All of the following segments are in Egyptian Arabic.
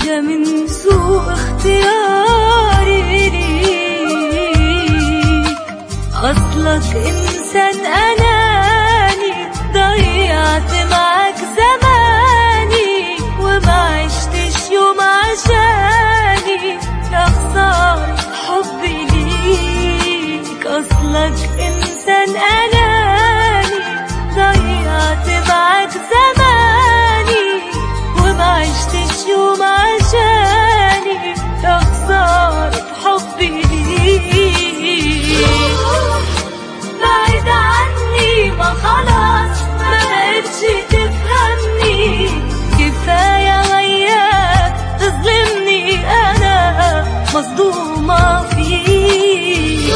ده من سوء اختياري ليك أصلك إنسان أناني ضيعت معاك زماني وما عشتش يوم عشاني يا خسارة حبي ليك أصلك إنسان أناني ضيعت معاك زماني وما عشتش يوم عشاني يا خسارة حبي ليك بعيد عني ما خلاص ما بقتش تفهمني كفاية وياك تظلمني أنا مصدومة فيك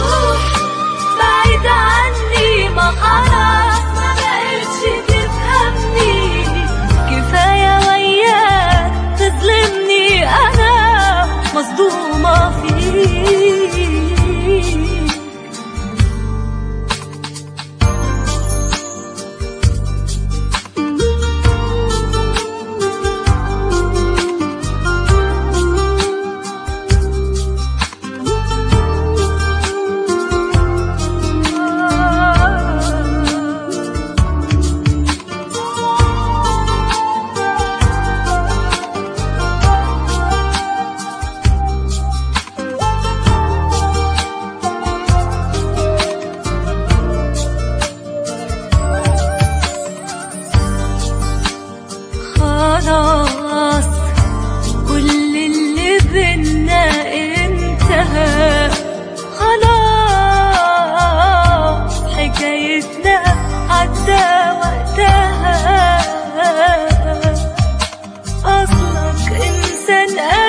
بعيد عني ما خلاص ما بقتش تفهمني كفاية وياك تظلمني أنا مصدومة فيك خلاص كل اللي بينا انتهى خلاص حكايتنا عدى وقتها أصلك إنسان